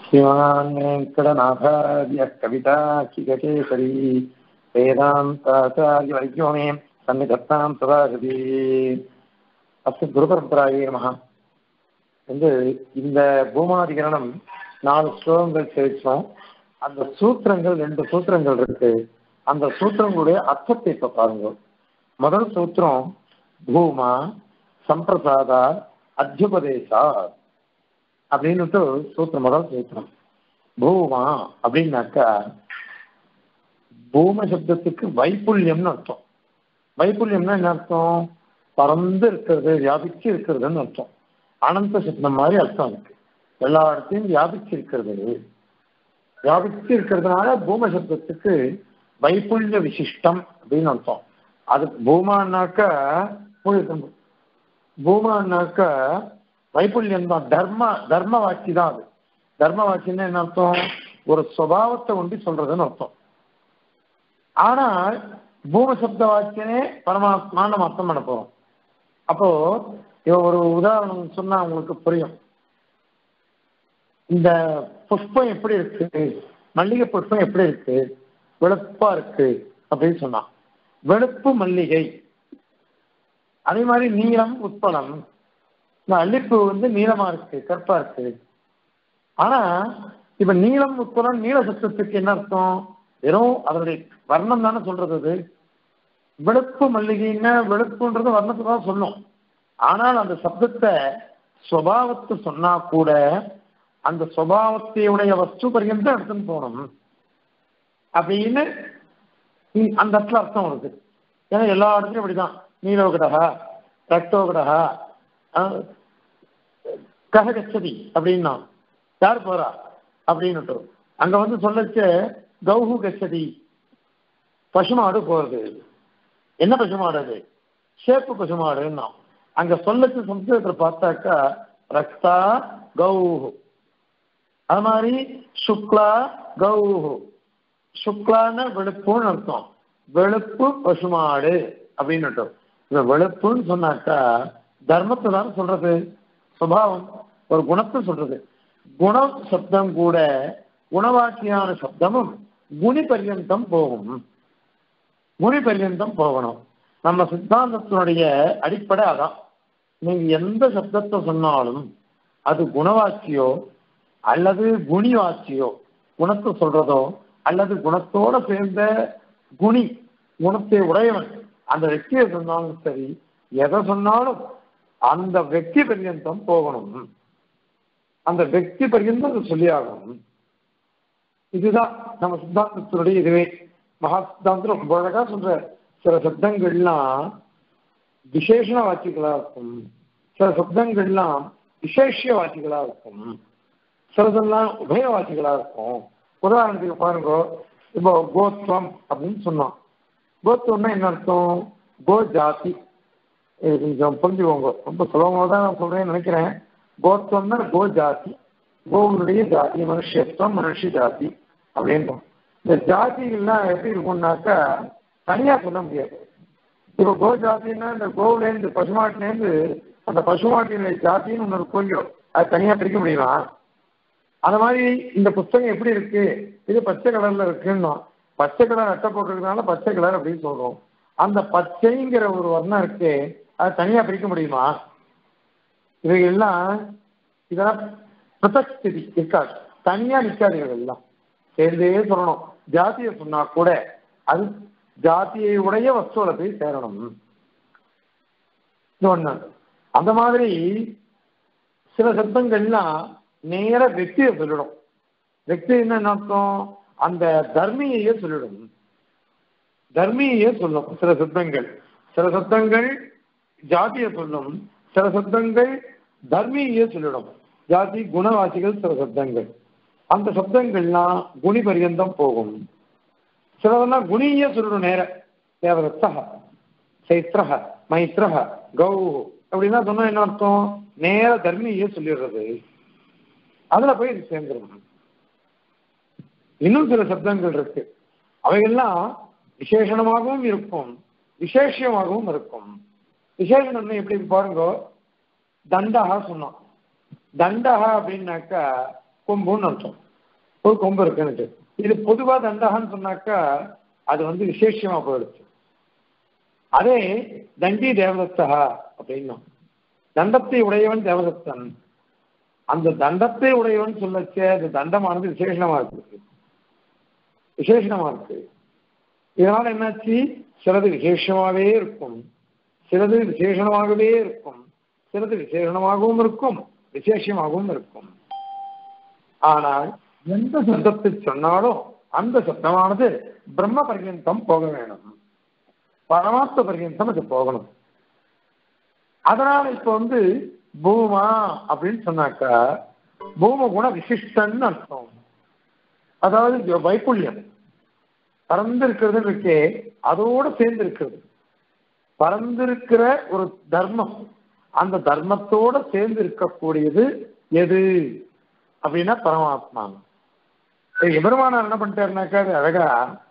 श्रीमान् वेङ्कटनाथार्य कविताखिगकेसरी वेदान्ताचार्यवर्यो मे सन्निधत्तां सदाहृதி அஸ்து குருபரம்பராயே நமகா வந்து இந்த பூமாதிகரணம் நாலு ஸ்லோகங்கள் சேர்த்தோம் அந்த சூத்திரங்கள் ரெண்டு சூத்திரங்கள் இருக்கு அந்த சூத்திரங்களுடைய அர்த்தத்தை இப்ப பாருங்க முதல் சூத்திரம் பூமா சம்பிரசாதா அத்தியுபதேசா அப்படின்னுட்டு சூத்திரம் முதல் சூத்திரம் பூமா அப்படின்னாக்கா பூம சப்தத்துக்கு வைப்புல்யம்னு அர்த்தம் வைப்புல்யம்னா என்ன அர்த்தம் பறந்து இருக்கிறது வியாபிச்சு இருக்கிறதுன்னு அர்த்தம் அனந்த சப்தம் மாதிரி அர்த்தம் இருக்கு எல்லா இடத்தையும் வியாபிச்சு இருக்கிறது வியாபிச்சு இருக்கிறதுனால பூம சப்தத்துக்கு வைப்புல்ய விசிஷ்டம் அப்படின்னு அர்த்தம் அது பூமானாக்கா பூமானாக்கா வைப்புல்யம் தான் தர்ம தர்ம வாட்சி தான் அது தர்ம வாட்சின்னா என்ன அர்த்தம் ஒரு சுவாவத்தை ஒண்டி சொல்றதுன்னு அர்த்தம் ஆனால் பூம சப்த வாக்கியனே பரமாத்மா நம்ம அர்த்தம் பண்ண போறோம் அப்போ இவ ஒரு உதாரணம் சொன்னா உங்களுக்கு புரியும் இந்த புஷ்பம் எப்படி இருக்கு மல்லிகை புஷ்பம் எப்படி இருக்கு வெளுப்பா இருக்கு அப்படின்னு சொன்னான் வெளுப்பு மல்லிகை அதே மாதிரி நீளம் உட்பலம் இந்த அல்லிப்பூ வந்து நீளமா இருக்கு கற்பா இருக்கு ஆனா இப்ப நீளம் உட்பலம் நீள சத்தத்துக்கு என்ன அர்த்தம் வெறும் அதனுடைய வர்ணம் தானே சொல்றது அது வெளுப்பு மல்லிகைன்னா வெளுப்புன்றது வர்ணத்தை தான் சொல்லும் ஆனால் அந்த சப்தத்தை சுவாவத்தை சொன்னா கூட அந்த சுவாவத்தையுடைய வஸ்து பரியந்தம் எடுத்துன்னு போகணும் அப்படின்னு அந்த இடத்துல அர்த்தம் வருது ஏன்னா எல்லா இடத்துலையும் அப்படிதான் நீலோகடகா ரக்தோகடகா கக கச்சதி அப்படின்னா யார் போறா அப்படின்னுட்டு அங்க வந்து சொல்லச்ச கௌஹு கச்சதி பசுமாடு போறது என்ன பசுமாடு அது சேப்பு பசுமாடுன்னா அங்க சொல்லச்சு சம்ஸ்கிருதத்தில் பார்த்தாக்கா ரக்தா கௌஹு அது மாதிரி சுக்லா கௌஹு சுக்லான வெளுப்புன்னு அர்த்தம் வெளுப்பு பசுமாடு அப்படின்னுட்டு இந்த வெளுப்புன்னு சொன்னாக்கா தர்மத்தை தான் சொல்றது சுபாவம் ஒரு குணத்தை சொல்றது குண சப்தம் கூட குணவாக்கியான சப்தமும் குணி பர்யந்தம் போகும் குணி பர்யந்தம் போகணும் நம்ம சித்தாந்தத்தினுடைய அடிப்படை அதான் நீங்க எந்த சப்தத்தை சொன்னாலும் அது குணவாக்கியோ அல்லது குணி வாக்கியோ குணத்தை சொல்றதோ அல்லது குணத்தோட சேர்ந்த குணி குணத்தை உடையவன் அந்த வெற்றியை சொன்னாலும் சரி எதை சொன்னாலும் அந்த வெற்றி பர்யந்தம் போகணும் அந்த வெற்றி பர்யந்தம் அது சொல்லி ஆகணும் இதுதான் நம்ம சித்தாந்தத்தினுடைய இதுவே மகா சித்தாந்தம் ரொம்ப அழகா சொல்ற சில சப்தங்கள்லாம் விசேஷண வாக்கிகளா இருக்கும் சில சப்தங்கள்லாம் விசேஷ வாக்கிகளா இருக்கும் சிலதெல்லாம் உபயவாசிகளா இருக்கும் உதாரணத்துக்கு பாருங்க இப்போ கோத்வம் அப்படின்னு சொன்னோம் கோத்வம்னா என்ன அர்த்தம் கோ ஜாதி இது கொஞ்சம் புரிஞ்சுக்கோங்க ரொம்ப சுலபமாக தான் நான் சொல்றேன்னு நினைக்கிறேன் கோத்வம்னா கோ ஜாதி கோவனுடைய ஜாதி மனுஷத்துவம் மனுஷ ஜாதி அப்படின்றோம் இந்த ஜாதிகள்லாம் எப்படி இருக்கும்னாக்கா தனியா சொல்ல முடியாது இப்போ கோ ஜாதின்னா இந்த கோவிலேருந்து பசுமாட்டிலேருந்து அந்த பசுமாட்டினுடைய ஜாத்தின்னு ஒன்று கொஞ்சம் அது தனியா பிரிக்க முடியுமா அந்த மாதிரி இந்த புஸ்தகம் எப்படி இருக்கு இது பச்சை கலர்ல இருக்குன்னா பச்சை கலர் அட்டை போட்டிருக்கனால பச்சை கலர் அப்படின்னு சொல்றோம் அந்த பச்சைங்கிற ஒரு வர்ணம் இருக்கு அது தனியா பிரிக்க முடியுமா இவைகள்லாம் இதெல்லாம் பிரதஸ்திதி இருக்காது தனியா நிற்காது எல்லாம் சேர்ந்தே சொல்லணும் ஜாதியை சொன்னா கூட அது ஜாதியை உடைய வஸ்துவில போய் சேரணும் இது ஒண்ணு அந்த மாதிரி சில சப்தங்கள்லாம் நேர வெற்றியை சொல்லிடும் வெற்றி என்ன அர்த்தம் அந்த தர்மியையே சொல்லிடும் தர்மியையே சொல்லும் சில சப்தங்கள் சில சப்தங்கள் ஜாதியை சொல்லும் சில சப்தங்கள் தர்மியையே சொல்லிடும் ஜாதி குணவாசிகள் சில சப்தங்கள் அந்த சப்தங்கள்லாம் குணி பரியந்தம் போகும் சிலதெல்லாம் குணியே சொல்லிடும் நேர தேவதத்தக சைத்ரஹ மைத்ரஹ கௌ அப்படின்னா சொன்னா என்ன அர்த்தம் நேர தர்மியே சொல்லிடுறது அதுல போய் இது சேர்ந்துடும் இன்னும் சில சப்தங்கள் இருக்கு அவைகள்லாம் விசேஷணமாகவும் இருக்கும் விசேஷமாகவும் இருக்கும் விசேஷணம் எப்படி பாருங்க தண்டகா சொன்னோம் தண்டகா அப்படின்னாக்கா கொம்புன்னு அர்த்தம் ஒரு கொம்பு இருக்குன்னு இது பொதுவா தண்டகன்னு சொன்னாக்கா அது வந்து விசேஷமா போயிடுச்சு அதே தண்டி தேவதத்தா அப்படின்னும் தண்டத்தை உடையவன் தேவதத்தன் அந்த தண்டத்தை உடையவன் சொல்லச்சே அந்த தண்டமானது விசேஷமா இருக்கு விசேஷமா இருக்கு இதனால என்னாச்சு சிலது விசேஷமாகவே இருக்கும் சிலது விசேஷமாகவே இருக்கும் சிலது விசேஷமாகவும் இருக்கும் விசேஷமாகவும் இருக்கும் ஆனால் எந்த சப்தத்தை சொன்னாலும் அந்த சப்தமானது பிரம்ம பர்யந்தம் போக வேணும் பரமாத்ம பர்யந்தம் அது போகணும் அதனால இப்ப வந்து பூமா அப்படின்னு சொன்னாக்கா பூம குண விசிஷ்டன்னு அர்த்தம் அதாவது வைப்புள்ளியம் பறந்து இருக்கிறது இருக்கே அதோட சேர்ந்து இருக்கிறது பறந்திருக்கிற ஒரு தர்மம் அந்த தர்மத்தோட சேர்ந்து இருக்கக்கூடியது எது அப்படின்னா பரமாத்மா எபெருமானார் என்ன பண்ணிட்டாருனாக்கா அது அழகா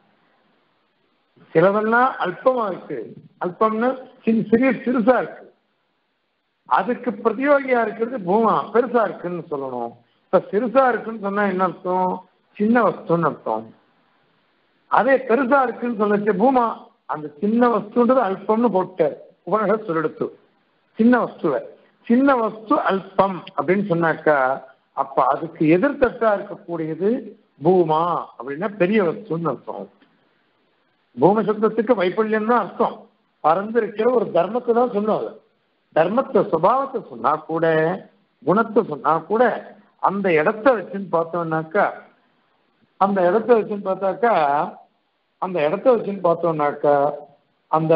சிலதெல்லாம் அல்பமா இருக்கு அல்பம்னு சின்ன சிறிய சிறுசா இருக்கு அதுக்கு பிரதியோகியா இருக்கிறது பூமா பெருசா இருக்குன்னு சொல்லணும் இப்ப சிறுசா இருக்குன்னு சொன்னா என்ன அர்த்தம் சின்ன வஸ்துன்னு அர்த்தம் அதே பெருசா இருக்குன்னு சொல்லச்சு பூமா அந்த சின்ன வஸ்துன்றது அல்பம்னு போட்டார் உபநிஷத் சொல்லெடுத்து சின்ன வஸ்துவை சின்ன வஸ்து அல்பம் அப்படின்னு சொன்னாக்கா அப்ப அதுக்கு எதிர்த்தட்டா இருக்கக்கூடியது பூமா அப்படின்னா பெரிய வஸ்துன்னு அர்த்தம் பூம சப்தத்துக்கு வைப்பல்யம் தான் அர்த்தம் பறந்து இருக்கிற ஒரு தர்மத்தை தான் சொன்னோம் தர்மத்தை சுபாவத்தை சொன்னா கூட குணத்தை சொன்னா கூட அந்த இடத்த வச்சுன்னு பார்த்தோம்னாக்கா அந்த இடத்த வச்சுன்னு பார்த்தாக்கா அந்த இடத்த வச்சுன்னு பார்த்தோம்னாக்கா அந்த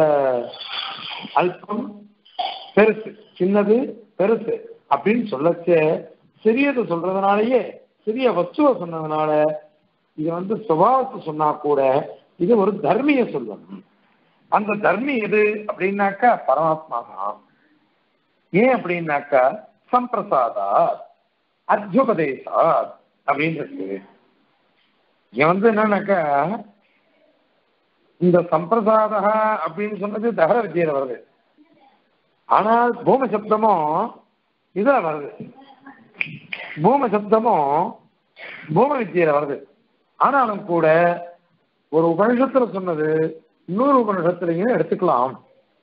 அல்பம் பெருசு சின்னது பெருசு அப்படின்னு சொல்லச்சே சிறியது சொல்றதுனாலயே சிறிய வஸ்துவை சொன்னதுனால இது வந்து சுபாவத்தை சொன்னா கூட இது ஒரு தர்மிய சொல்லும் அந்த தர்மி எது அப்படின்னாக்கா பரமாத்மா தான் ஏன் அப்படின்னாக்கா சம்பிரசாதா அத்யுபதேசா அப்படின்றது இங்க வந்து என்னன்னாக்கா இந்த சம்பிரசாதா அப்படின்னு சொன்னது தகர வித்தியில வருது ஆனால் பூம சப்தமும் இதுல வருது பூம சப்தமும் பூம வித்தியில வருது ஆனாலும் கூட ஒரு உபனிஷத்துல சொன்னது இன்னொரு உபனிஷத்துலையும் எடுத்துக்கலாம்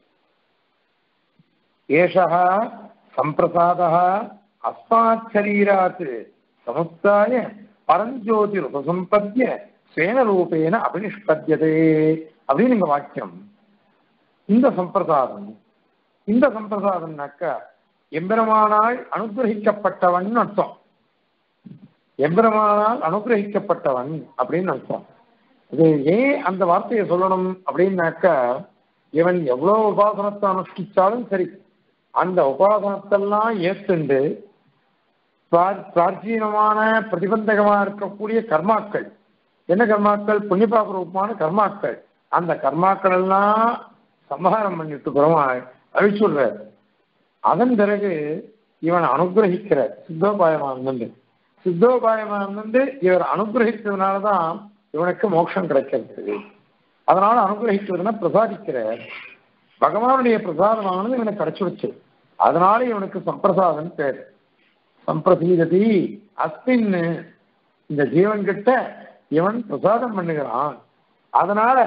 ஏஷா சம்பிரசாதா அஸ்மாத் சரீராத் சமுத்தாய பரஞ்சோதி உபசம்பத்திய ஸ்வேன ரூபேன அபினிஷ்பத்தியதே அப்படின்னு இங்க வாக்கியம் இந்த சம்பிரசாதம் இந்த சம்பிரசாதம்னாக்கா எம்பெருமானால் அனுகிரகிக்கப்பட்டவன் அர்த்தம் எம்பெருமானால் அனுகிரகிக்கப்பட்டவன் அப்படின்னு அர்த்தம் இது ஏன் அந்த வார்த்தையை சொல்லணும் அப்படின்னாக்கா இவன் எவ்வளவு உபாசனத்தை அனுஷ்டிச்சாலும் சரி அந்த உபாசனத்தெல்லாம் ஏத்துண்டு பிராச்சீனமான பிரதிபந்தகமா இருக்கக்கூடிய கர்மாக்கள் என்ன கர்மாக்கள் புண்ணியபாப ரூபமான கர்மாக்கள் அந்த கர்மாக்கள் எல்லாம் சம்ஹாரம் பண்ணிட்டு புறமா அழிச்சுடுறார் அதன் பிறகு இவன் அனுகிரகிக்கிற சித்தோபாயமானந்து சித்தோபாயமானந்து இவர் அனுகிரகித்ததுனாலதான் இவனுக்கு மோட்சம் கிடைக்கிறது அதனால அனுகிரகிக்கிறதுனா பிரசாதிக்கிறார் பகவானுடைய பிரசாதமானது இவனுக்கு கிடைச்சிடுச்சு அதனால இவனுக்கு சம்பிரசாதம் பேர் சம்பிரசீததி அஸ்மின்னு இந்த ஜீவன் கிட்ட இவன் பிரசாதம் பண்ணுகிறான் அதனால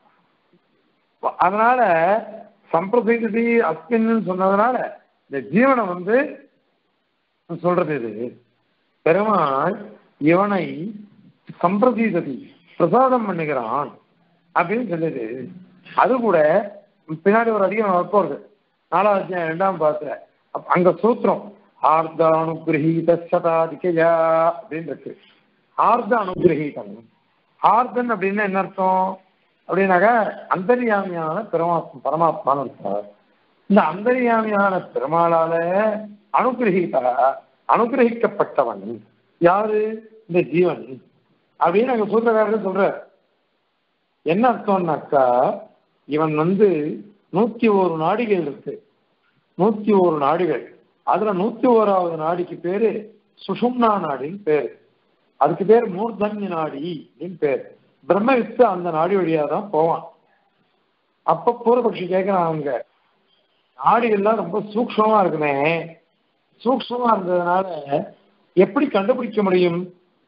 அதனால சம்பிரசீததி அஸ்மின்னு சொன்னதுனால இந்த ஜீவனை வந்து சொல்றது இது பெருமாள் இவனை சம்பிரசீததி பிரசாதம் பண்ணுகிறான் அப்படின்னு சொல்லுது அது கூட பின்னாடி ஒரு அதிகம் வரப்போறது நாலாவது அத்தியாயம் ரெண்டாம் பாத்துல அங்க சூத்திரம் ஆர்த அனுகிரகீத சதாதிகயா அப்படின்னு இருக்கு ஆர்த அனுகிரகீதம் ஆர்தன் அப்படின்னா என்ன அர்த்தம் அப்படின்னாக்கா அந்தரியாமியான பெருமாத்மா பரமாத்மான்னு அர்த்தம் இந்த அந்தரியாமியான பெருமாளால அனுகிரகீதா அனுகிரகிக்கப்பட்டவன் யாரு இந்த ஜீவன் அப்படின்னு அங்க சூத்திரக்காரர் சொல்ற என்ன அர்த்தம்னாக்கா இவன் வந்து நூத்தி ஒரு நாடிகள் இருக்கு நூத்தி ஒரு நாடிகள் அதுல நூத்தி ஓராவது நாடிக்கு பேரு சுஷும்னா நாடின்னு பேரு அதுக்கு பேர் மூர்தன்ய நாடி அப்படின்னு பேர் பிரம்மவித்து அந்த நாடி வழியா தான் போவான் அப்ப பூர்வபக்ஷி கேட்கிறான் அவங்க நாடிகள்லாம் ரொம்ப சூக்ஷமா இருக்குமே சூக்ஷமா இருந்ததுனால எப்படி கண்டுபிடிக்க முடியும்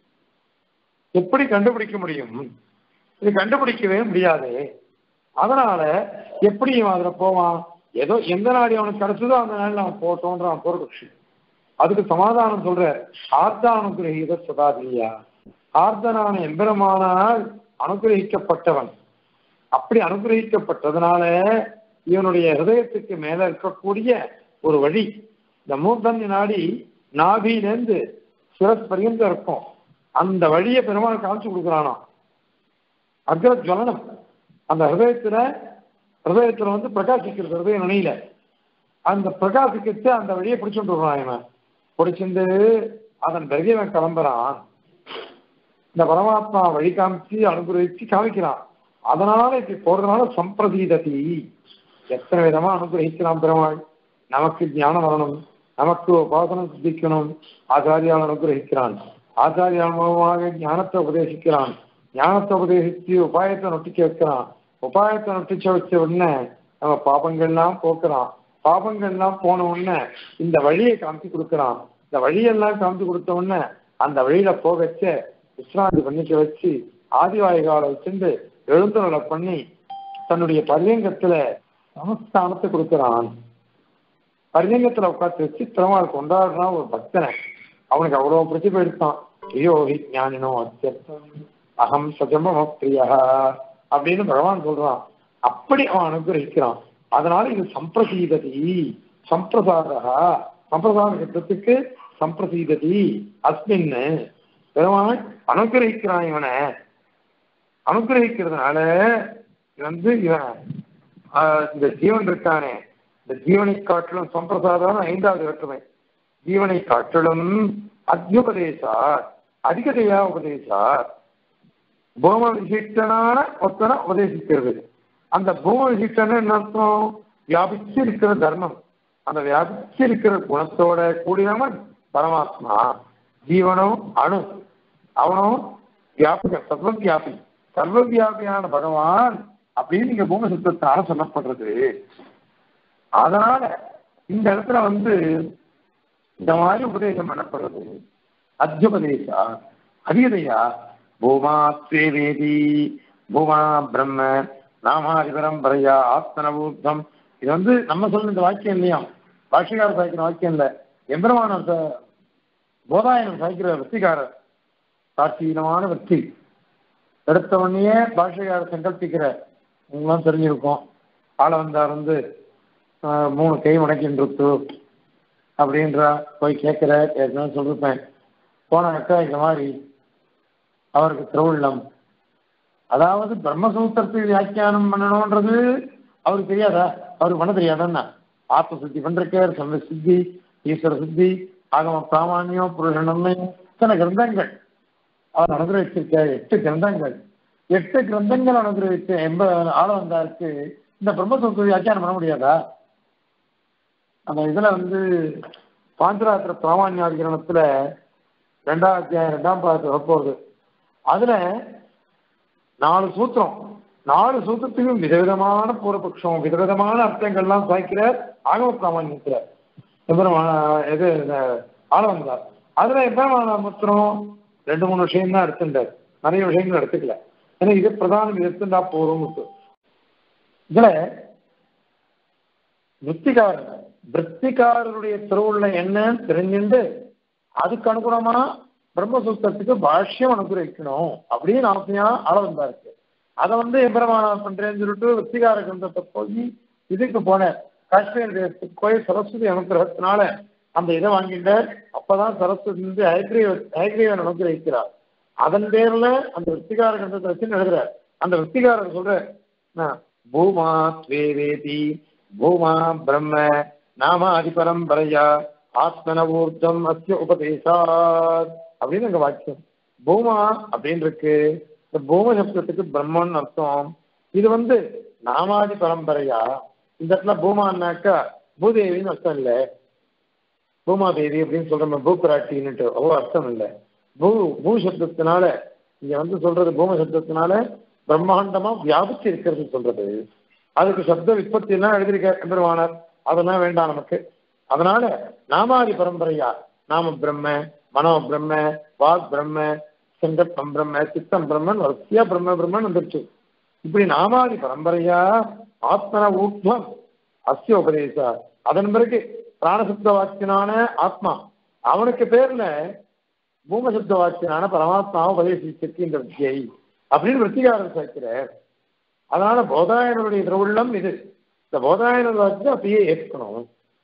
எப்படி கண்டுபிடிக்க முடியும் இது கண்டுபிடிக்கவே முடியாது அதனால எப்படி இவன் அதுல போவான் ஏதோ எந்த நாடு அவனுக்கு கிடைச்சதோ அந்த நாள் அவன் போட்டோன்றான் பூர்வபக்ஷி அதுக்கு சமாதானம் சொல்ற ஆர்த்தானுகிரகீத சதாதியா ஆர்த்தனான எம்பெருமானால் அனுகிரகிக்கப்பட்டவன் அப்படி அனுகிரகிக்கப்பட்டதுனால இவனுடைய ஹிருதயத்துக்கு மேல இருக்கக்கூடிய ஒரு வழி இந்த மூர்த்தன் நாடி நாபியிலேருந்து சிரஸ் பரியந்தம் இருக்கும் அந்த வழியை பெருமாள் காமிச்சு கொடுக்குறானா அக்ர ஜுவலனம் அந்த ஹிருதயத்துல ஹிருதயத்துல வந்து பிரகாசிக்கிறது ஹிருதய நுனியில அந்த பிரகாசிக்கிட்டு அந்த வழியை பிடிச்சுட்டு வருவான் இவன் பிடிச்சிருந்து அதன் பிறகு இவன் கிளம்புறான் இந்த பரமாத்மா வழி காமிச்சு அனுகிரகிச்சு காமிக்கிறான் அதனால இப்படி போறதுனால சம்பிரதீததி எத்தனை விதமா அனுகிரகிக்கலாம் பெருமாள் நமக்கு ஞானம் வரணும் நமக்கு உபாசனம் சித்திக்கணும் ஆச்சாரியால் அனுகிரகிக்கிறான் ஆச்சாரியால் மூலமாக ஞானத்தை உபதேசிக்கிறான் ஞானத்தை உபதேசித்து உபாயத்தை நொட்டிக்க வைக்கிறான் உபாயத்தை நொட்டிச்ச வச்ச உடனே நம்ம பாபங்கள்லாம் போக்குறான் பாபங்கள்லாம் போன உடனே இந்த வழியை காமிச்சு கொடுக்குறான் இந்த வழியெல்லாம் காமிச்சு கொடுத்த உடனே அந்த வழியில போக வச்ச விஸ்ராந்தி பண்ணிக்க வச்சு ஆதிவாயுகால வச்சுட்டு எழுந்துணலை பண்ணி தன்னுடைய பரியங்கத்துல சமஸ்தானத்தை கொடுக்கிறான் பரியங்கத்துல உட்காந்து வச்சு திருமால் கொண்டாடுறான் ஒரு பக்தனை அவனுக்கு அவ்வளவு பிரதிபை எடுத்தான் ஐயோ ஹி ஞானினோ அத்தியர்த்தம் அகம் சஜமம பிரியா அப்படின்னு பகவான் சொல்றான் அப்படி அவன் அனுகிரகிக்கிறான் அதனால இது சம்பிரசீததி சம்பிரசாதா சம்பிரசாத சப்தத்துக்கு சம்பிரசீததி அஸ்மின்னு பெருமான் அனுகிரகிக்கிறான் இவனை அனுகிரகிக்கிறதுனால வந்து இவன் ஆஹ், இந்த ஜீவன் இருக்கானே இந்த ஜீவனை காட்டிலும் சம்பிரசாதம் ஐந்தாவது வேற்றுமை ஜீவனை காட்டிலும் அத்யுபதேசார் அதிகதையா உபதேசார் பூம விசிஷ்டனான ஒருத்தனை உபதேசிக்கிறது அந்த பூம விசிஷ்டன் என்ன அர்த்தம் வியாபிச்சு இருக்கிற தர்மம் அந்த வியாபிச்சு இருக்கிற குணத்தோட கூடியவன் பரமாத்மா ஜீவனும் அணு அவனும் வியாபக சர்வ வியாபி சர்வ வியாபியான பகவான் அப்படின்னு இங்க பூம சித்தத்தால சொல்லப்படுறது அதனால இந்த இடத்துல வந்து இந்த மாதிரி உபதேசம் பண்ணப்படுறது அத்தியுபதேசா அதிகதையா பூமா வேதி பூமா பிரம்ம நாமாதிபரம் பரையா ஆத்மனபூத்தம் இது வந்து நம்ம சொல்ல இந்த வாக்கியம் இல்லையா பாஷிகார சாய்க்கிற வாக்கியம் இல்ல எம்பெருமான போதாயனம் சாய்க்கிற வெற்றிக்காரர் சாட்சியமான வெற்றி எடுத்த உடனே பாஷையார் சங்கல்பிக்கிற உங்களாம் தெரிஞ்சிருக்கும் ஆள வந்தார் வந்து ஆஹ், மூணு கை மடக்கின்றது அப்படின்றா போய் கேட்கிற ஏற்கனவே சொல்லிருப்பேன் போனாக்கா இந்த மாதிரி அவருக்கு திருவுள்ளம் அதாவது பிரம்மசூத்திரத்துக்கு வியாக்கியானம் பண்ணணும்ன்றது அவருக்கு தெரியாதா அவருக்கு பண்ண தெரியாதான்னா ஆத்ம சித்தி பண்றக்கார் சந்த சித்தி ஈஸ்வர சித்தி ஆகம பிராமான்யம் புருஷனம்மை இத்தனை கிரந்தங்கள் அவர் அனுகிரகிச்சிருக்கார் எட்டு கிரந்தங்கள் எட்டு கிரந்தங்கள் அனுகிரகிச்ச எம்ப ஆள வந்தாருக்கு இந்த பிரம்மசூத்திர வியாக்கியானம் பண்ண முடியாதா அந்த இதுல வந்து பாஞ்சராத்திர பிராமான்யாதிகரணத்துல ரெண்டாம் அத்தியாயம் ரெண்டாம் பாகத்து வரப்போகுது அதுல நாலு சூத்திரம் நாலு சூத்திரத்துக்கும் விதவிதமான பூர்வபக்ஷம் விதவிதமான அர்த்தங்கள்லாம் சாய்க்கிறார் ஆகம பிராமணியத்தில் எம்பெருமான இது இந்த ஆள வந்தார் அதுல எம்பெருமான மாத்திரம் ரெண்டு மூணு விஷயம் தான் எடுத்துட்டார் நிறைய விஷயங்கள் எடுத்துக்கல ஏன்னா இது பிரதானம் இது எடுத்துட்டா போறோம் இதுல விற்பிகாரர் விற்பிகாரருடைய திருவுள்ள என்னன்னு தெரிஞ்சுட்டு அதுக்கு அனுகுணமா பிரம்மசூத்திரத்துக்கு பாஷ்யம் அனுகிரகிக்கணும் அப்படின்னு ஆசையா ஆள வந்தாருக்கு அதை வந்து எம்பெருமானார் பண்றேன்னு சொல்லிட்டு விற்பிகார கிரந்தத்தை போய் இதுக்கு போனேன் காஷ்மீர் தேசத்துக்கு போய் சரஸ்வதி அனுகிரகத்தினால அந்த இதை வாங்கிட்டார் அப்பதான் சரஸ்வதி வந்து ஹைகிரீவ ஹைகிரீவன் அனுகிரகிக்கிறார் அதன் பேர்ல அந்த விற்பிகார கிரந்தத்தை வச்சு எழுதுறார் அந்த விற்பிகாரர் சொல்ற பூமா வேதி பூமா பிரம்ம நாமாதி பரம்பரையா ஆத்மன ஊர்தம் அஸ்ய உபதேசாத் அப்படின்னு அங்க வாக்கியம் பூமா அப்படின்னு இருக்கு இந்த பூம சப்தத்துக்கு பிரம்மன் அர்த்தம் இது வந்து நாமாதி பரம்பரையா இந்த இடத்துல பூமான்னாக்கா பூதேவின்னு அர்த்தம் இல்லை பூமாதேவி அப்படின்னு சொல்றோம் பூப்பிராட்டின்னுட்டு அவ்வளோ அர்த்தம் இல்லை பூ பூ சப்தத்தினால இங்க வந்து சொல்றது பூம சப்தத்தினால பிரம்மாண்டமா வியாபிச்சு இருக்கிறது சொல்றது அதுக்கு சப்த விற்பத்தி எல்லாம் எழுதியிருக்க பெருமானார் அதெல்லாம் வேண்டாம் நமக்கு அதனால நாமாதி பரம்பரையா நாம பிரம்ம மனோ பிரம்ம வாக் பிரம்ம செங்கப்பம் பிரம்ம சித்தம் பிரம்மன் வரிசையா பிரம்ம பிரம்மன் வந்துருச்சு இப்படி நாமாதி பரம்பரையா ஆத்மன ஊர்த்வம் அஸ்ய உபதேசா அதன் பிறகு பிராணசுத்த வாக்கியனான ஆத்மா அவனுக்கு பேர்ல பூமசுத்த வாக்கியனான பரமாத்மாவை உபதேசிச்சிருக்கு இந்த வித்தியை அப்படின்னு விற்த்திகாரர் சேர்க்கிறார் அதனால போதாயனருடைய திருவுள்ளம் இது இந்த போதாயனர் வாக்கியம் அப்படியே ஏற்கணும்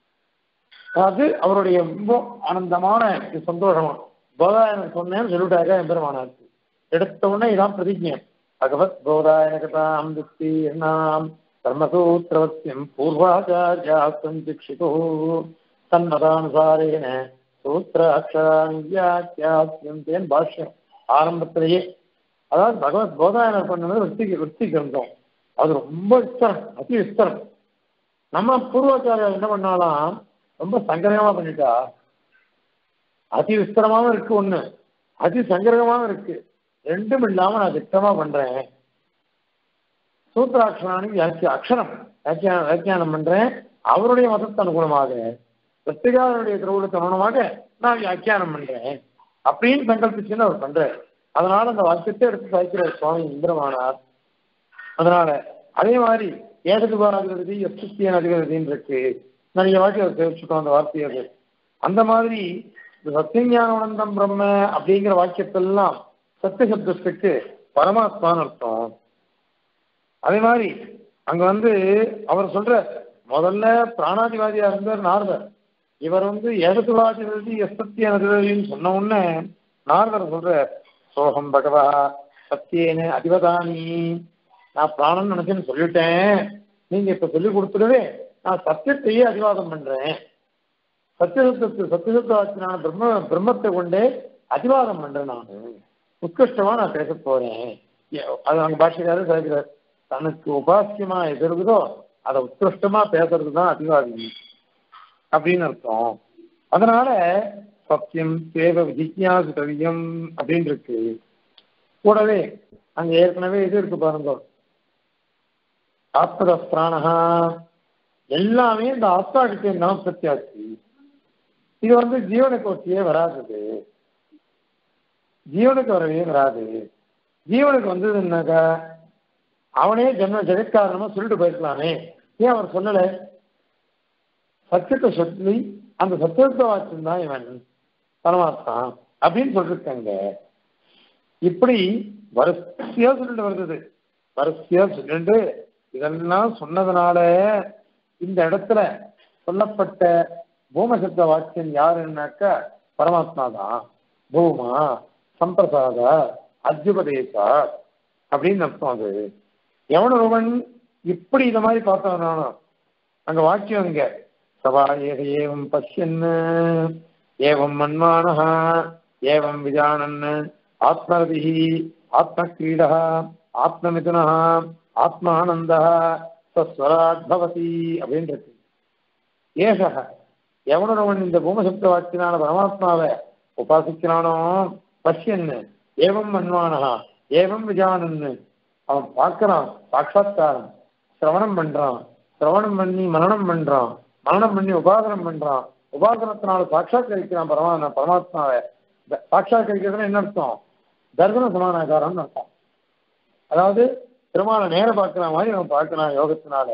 அது அவருடைய ரொம்ப ஆனந்தமான இது சந்தோஷமா போதாயனர் சொன்னேன்னு சொல்லிட்டாங்க எம்பெருமானாருக்கு எடுத்த உடனே இதான் பிரதிஜை பகவத் போதாயனகதாம் துக்தி எண்ணாம் கர்மசூத்திரவசியம் பூர்வாச்சாரியா சந்திக்ஷிதோ தன்மதானுசாரேன சூத்திர அக்ஷரான் பாஷ்யம் ஆரம்பத்திலேயே அதாவது பகவத் போதாயனர் பண்ணது விற்பி விற்பி கிரந்தம் அது ரொம்ப விஸ்தரம் அதி விஸ்தரம் நம்ம பூர்வாச்சாரியார் என்ன பண்ணாலாம் ரொம்ப சங்கரகமா பண்ணிட்டா அதி விஸ்தரமாவும் இருக்கு ஒண்ணு அதி சங்கரகமாவும் இருக்கு ரெண்டும் இல்லாம நான் திட்டமா பண்றேன் சூத்திராட்சராணி வியாக்கிய அக்ஷரம் வியாக்கியான வியாக்கியானம் பண்றேன் அவருடைய மதத்து அனுகுணமாக பிரத்திகாரனுடைய திருவுளுக்கு அனுகுணமாக நான் வியாக்கியானம் பண்றேன் அப்படின்னு சங்கல்பிச்சுன்னு அவர் பண்றாரு அதனால அந்த வாக்கியத்தை எடுத்து சாய்க்கிறார் சுவாமி இந்திரமானார் அதனால அதே மாதிரி ஏகதுபார் அதிபதி எஸ்டியன் அதிபதின்னு இருக்கு நிறைய வாட்டி அவர் தெரிவிச்சுட்டோம் அந்த வார்த்தையை அது அந்த மாதிரி சத்தியஞானவனந்தம் பிரம்ம அப்படிங்கிற வாக்கியத்தெல்லாம் சத்திய சப்தத்துக்கு பரமாத்மான்னு அர்த்தம் அதே மாதிரி அங்க வந்து அவர் சொல்ற முதல்ல பிராணாதிவாதியா இருந்தார் நாரதர் இவர் வந்து ஏகத்துவாதிபதி எஸ்தத்திய அதிபதினு சொன்ன உடனே நாரதர் சொல்ற சோகம் பகவா சத்தியேன அதிபதானி நான் பிராணன் நினைச்சேன்னு சொல்லிட்டேன் நீங்க இப்ப சொல்லி கொடுத்துடவே நான் சத்தியத்தையே அதிவாதம் பண்றேன் சத்தியசத்து சத்தியசத்தாச்சினான பிரம்ம பிரம்மத்தை கொண்டே அதிவாதம் பண்றேன் நான் உத்கிருஷ்டமா நான் பேச போறேன் அது அங்க பாஷைக்காரர் சொல்கிறார் தனக்கு உபாசியமா எது இருக்குதோ அதை உத்கிருஷ்டமா பேசுறது தான் அதிவாதி அப்படின்னு அர்த்தம் அதனால சத்தியம் தேவ விஜிக்யாசு கவியம் அப்படின்னு இருக்கு கூடவே அங்க ஏற்கனவே இது இருக்கு பாருங்க ஆத்மத பிராணஹா எல்லாமே இந்த ஆத்மா கிட்ட இருந்தாலும் சத்தியாச்சு இது வந்து ஜீவனுக்கு ஒட்டியே வராது ஜீவனுக்கு வரவே வராது ஜீவனுக்கு வந்ததுன்னாக்கா அவனே ஜென்ம ஜெகத்காரணமா சொல்லிட்டு போயிருக்கலாமே ஏன் அவர் சொல்லல சத்தியத்தை சொல்லி அந்த சத்தியத்தை வாக்கியம் தான் இவன் பரமாத்மா அப்படின்னு சொல்லிருக்காங்க இப்படி வரிசையா சொல்லிட்டு வருது வரிசையா சொல்லிட்டு இதெல்லாம் சொன்னதுனால இந்த இடத்துல சொல்லப்பட்ட பூமசப்த வாக்கியம் யாருன்னாக்கா பரமாத்மா தான் பூமா சம்பிரசாத அத்யுபதேசா அப்படின்னு அர்த்தம் அது எவனொருவன் இப்படி இந்த மாதிரி பார்த்தவனானோ அங்க வாக்கியம் இங்க சபா ஏக ஏவம் பசியன் ஏவம் மன்மானஹ ஏவம் விஜானன் ஆத்மரதி ஆத்மக்ரீடா ஆத்மமிதுனா ஆத்மானந்த சஸ்வராட் பவதி அப்படின்னு இருக்கு ஏசக எவனொருவன் இந்த பூமசப்த வாக்கினான பரமாத்மாவை உபாசிக்கிறானோ பசியன் ஏவம் மன்வானஹா ஏவம் விஜானன்னு அவன் பார்க்கறான் சாட்சாத்காரம் சிரவணம் பண்றான் சிரவணம் பண்ணி மரணம் பண்றான் மரணம் பண்ணி உபாசனம் பண்றான் உபாசனத்தினால சாட்சாத்கரிக்கிறான் பரமா பரமாத்மாவை சாட்சாத்கரிக்கிறதுனா என்ன அர்த்தம் தர்சன சமானாகாரம்னு அர்த்தம் அதாவது பெருமாளை நேர பார்க்கிற மாதிரி அவன் பார்க்கிறான் யோகத்தினால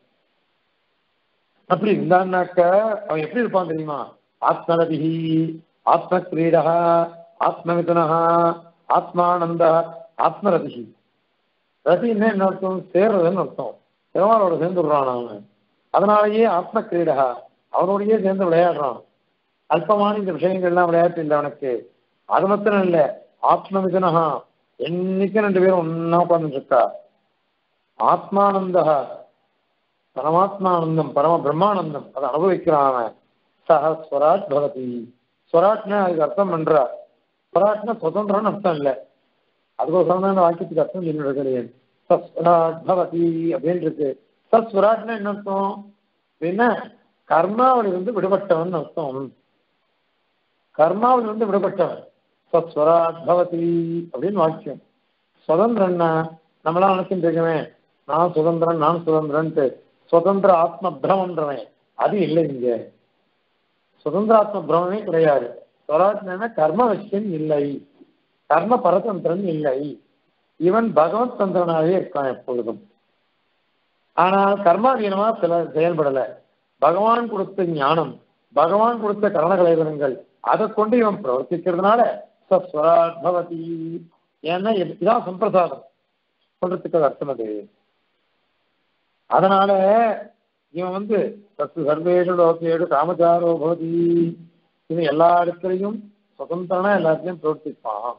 அப்படி இருந்தான்னாக்க அவன் எப்படி இருப்பான் தெரியுமா ஆத்மரதிஹி ஆத்ம கிரீடா ஆத்மமிதனா ஆத்மானந்த ஆத்மரதிஹி ரதின்னா என்ன அர்த்தம் சேர்றதுன்னு அர்த்தம் பெருமாளோட சேர்ந்து விடுறான் அவன் அதனாலேயே ஆத்ம கிரீடா அவனோடயே சேர்ந்து விளையாடுறான் அல்பமான இந்த விஷயங்கள்லாம் விளையாட்டு இல்லை அவனுக்கு அது மாத்திரம் இல்லை ஆத்மமிதனஹா என்னைக்கும் ரெண்டு பேரும் ஒன்னா உட்கார்ந்துட்டு இருக்கா ஆத்மானந்தா பரமாத்மானந்தம் பரம பிரம்மானந்தம் அதை அனுபவிக்கிறான் அவன் சஹ ஸ்வராட் பவதி ஸ்வராட்னா அதுக்கு அர்த்தம் பண்றா ஸ்வராட்னா சுதந்திரம்னு அர்த்தம் இல்லை அதுக்கோசரம் தான் அந்த வாக்கியத்துக்கு அர்த்தம் சொல்லிட்டு கிடையாது சஸ்வராட் பவதி அப்படின்னு இருக்கு சஸ்வராட்னா என்ன அர்த்தம் அப்படின்னா கர்மாவிலிருந்து விடுபட்டவன் அர்த்தம் கர்மாவிலிருந்து விடுபட்டவன் சஸ்வராட் பவதி அப்படின்னு வாக்கியம் சுதந்திரன்னா நம்மளாம் நினைச்சுட்டு இருக்கவே நான் சுதந்திரன் நான் சுதந்திரன்ட்டு சுதந்திர ஆத்ம பிரமன்றவன் அது இல்லை இங்க சுதந்திர ஆத்ம பிரமே கிடையாது ஸ்வராஜ்னா கர்ம வசியம் இல்லை கர்ம பரதந்திரன் இல்லை இவன் பகவத் தந்திரனாகவே இருக்கான் எப்பொழுதும் ஆனால் கர்மாதீனமா சில செயல்படல பகவான் கொடுத்த ஞானம் பகவான் கொடுத்த கரணகலைவனங்கள் அதை கொண்டு இவன் பிரவர்த்திக்கிறதுனால சஸ்வராட் பவதி ஏன்னா இது- இதான் சம்பிரசாதம் சொல்றதுக்கு அது அர்த்தம் அது அதனால இவன் வந்து சத்து சர்வேஷு லோகேடு காமச்சாரோ பவதி இவன் எல்லா இடத்துலையும் சுதந்திரனா எல்லாத்தையும் பிரவர்த்திப்பான்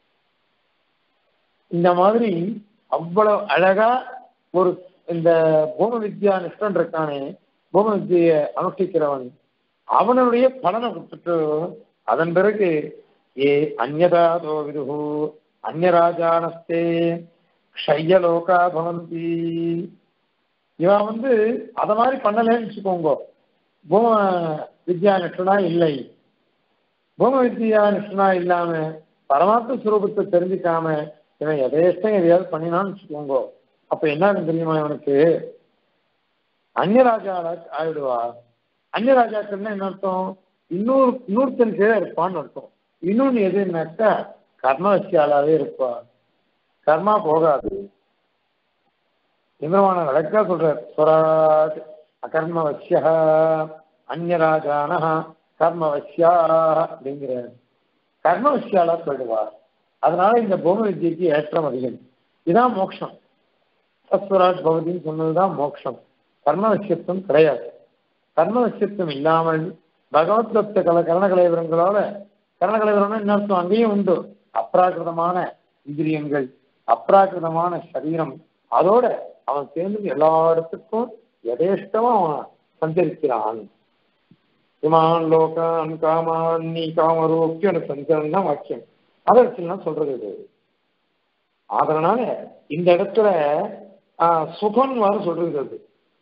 இந்த மாதிரி அவ்வளவு அழகா ஒரு இந்த பூம வித்யா நிஷ்டன் இருக்கானே பூம வித்தியை அனுஷ்டிக்கிறவன் அவனுடைய பலனை விட்டுட்டு அதன் பிறகு ஏ அந்நதாதோ விதுகு அந்நராஜானஸ்தே க்ஷய்யலோகா பவந்தி இவன் வந்து அத மாதிரி பண்ணலன்னு வச்சுக்கோங்க பூம வித்யா நிஷ்டனா இல்லை பூம வித்யா நிஷ்டனா இல்லாம பரமாத்ம ஸ்வரூபத்தை தெரிஞ்சுக்காம இவன் எதேஷ்டம் எதையாவது பண்ணினான்னு வச்சுக்கோங்க அப்ப என்ன ஆகும் தெரியுமா இவனுக்கு அந்நியராஜா ஆயிடுவா அந்நியராஜாக்கள்னா என்ன அர்த்தம் இன்னொரு இன்னொருத்தன் கீழே இருப்பான்னு அர்த்தம் இன்னொன்னு எதுனாக்கா கர்மவசியாலாவே இருப்பா கர்மா போகாது இந்திரமான விளக்கா சொல்றார் ஸ்வராஜ் அகர்மவசிய அந்நியராஜான கர்மவசியா அப்படிங்கிறார் கர்மவசியாலா போயிடுவார் அதனால இந்த பூம வித்தியக்கு ஏற்றம் அதிகம் இதான் மோட்சம் சத்வராஜ் பவதின்னு சொன்னதுதான் மோட்சம் கர்மவசியத்துவம் கிடையாது கர்மவசியத்துவம் இல்லாமல் பகவத்வத்த கல கரணகலைவரங்களோட கரணகலைவரம்னா என்ன அர்த்தம் அங்கேயும் உண்டு அப்ராகிருதமான இந்திரியங்கள் அப்ராகிருதமான சரீரம் அதோட அவன் சேர்ந்து எல்லா இடத்துக்கும் எதேஷ்டமா அவன் சஞ்சரிக்கிறான் இமான் லோகான் காமான் நீ காமரோக்கிய சஞ்சரன் தான் வாக்கியம் அதை வச்சுலாம் சொல்றது இது அதனால இந்த இடத்துல ஆஹ், சுகம் வர சொல்றது அது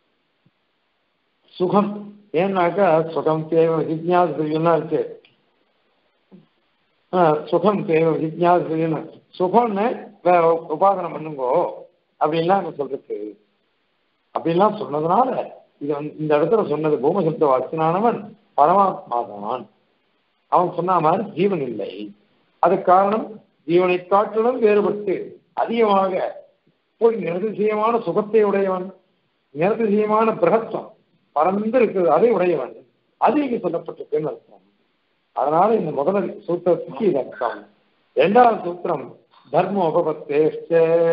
சுகம் ஏன்னாக்கா சுகம் தேவை ஜிஜ்ஞாசுலாம் இருக்கு ஆஹ், சுகம் தேவை ஜிஜ்ஞாசுன்னு சுகம்னு வேற உபாசனம் பண்ணுங்கோ அப்படின்லாம் அங்க சொல்றது அப்படின்லாம் சொன்னதுனால இது வந்து இந்த இடத்துல சொன்னது பூமசப்த வாக்கியனானவன் பரமாத்மா தான் அவன் சொன்ன மாதிரி ஜீவன் இல்லை அதுக்கு காரணம் ஜீவனை காட்டிலும் வேறுபட்டு அதிகமாக போய் நிரதிசயமான சுகத்தை உடையவன் நிரதிசயமான பிரகத்துவம் பறந்து இருக்கிறது அதை உடையவன் அது இங்கு சொல்லப்பட்டிருக்குன்னு அர்த்தம் அதனால இந்த முதல் சூத்திரத்துக்கு இது அர்த்தம் இரண்டாவது சூத்திரம் தர்மோபபத்தேஷ்ட